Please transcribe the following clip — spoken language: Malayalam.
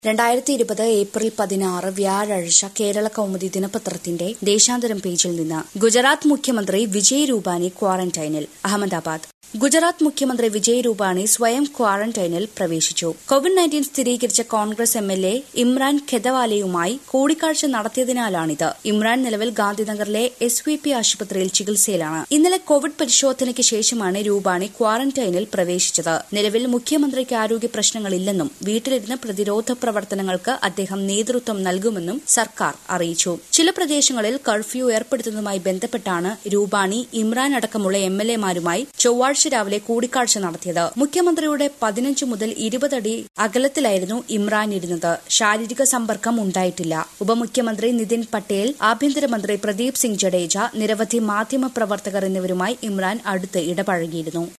രണ്ടായിരത്തി ഇരുപത് ഏപ്രിൽ പതിനാറ് വ്യാഴാഴ്ച കേരള കൗമുദി ദിനപത്രത്തിന്റെ ദേശാന്തരം പേജിൽ നിന്ന് ഗുജറാത്ത് മുഖ്യമന്ത്രി വിജയ് രൂപാനി ക്വാറന്റൈനിൽ അഹമ്മദാബാദ് ഗുജറാത്ത് മുഖ്യമന്ത്രി വിജയ് രൂപാനി സ്വയം ക്വാറന്റൈനിൽ പ്രവേശിച്ചു കോവിഡ് നയൻറ്റീൻ സ്ഥിരീകരിച്ച Congress M L A Imran ഖെദവാലയുമായി കൂടിക്കാഴ്ച നടത്തിയതിനാലാണിത് ഇമ്രാൻ നിലവിൽ ഗാന്ധിനഗറിലെ എസ് വി പി ആശുപത്രിയിൽ ചികിത്സയിലാണ് ഇന്നലെ കോവിഡ് പരിശോധനയ്ക്ക് ശേഷമാണ് രൂപാണി ക്വാറന്റൈനിൽ പ്രവേശിച്ചത് നിലവിൽ മുഖ്യമന്ത്രിക്ക് ആരോഗ്യ പ്രശ്നങ്ങളില്ലെന്നും വീട്ടിലിരുന്ന് പ്രതിരോധ പ്രവർത്തനങ്ങൾക്ക് അദ്ദേഹം നേതൃത്വം നൽകുമെന്നും സർക്കാർ അറിയിച്ചു ചില പ്രദേശങ്ങളിൽ കർഫ്യൂ ഏർപ്പെടുത്തുന്നതുമായി ബന്ധപ്പെട്ടാണ് രൂപാണി ഇമ്രാൻ അടക്കമുള്ള എം എൽ എമാരുമായി ചൊവ്വാഴ്ച രാവിലെ കൂടിക്കാഴ്ച നടത്തിയത് മുഖ്യമന്ത്രിയുടെ പതിനഞ്ച് മുതൽ ഇരുപതടി അകലത്തിലായിരുന്നു ഇമ്രാൻ ഇരുന്നത് ശാരീരിക സമ്പർക്കം ഉണ്ടായിട്ടില്ല ഉപമുഖ്യമന്ത്രി നിതിൻ പട്ടേൽ ആഭ്യന്തരമന്ത്രി പ്രദീപ് സിംഗ് ജഡേജ നിരവധി മാധ്യമപ്രവർത്തകർ എന്നിവരുമായി ഇമ്രാൻ അടുത്ത് ഇടപഴകിയിരുന്നു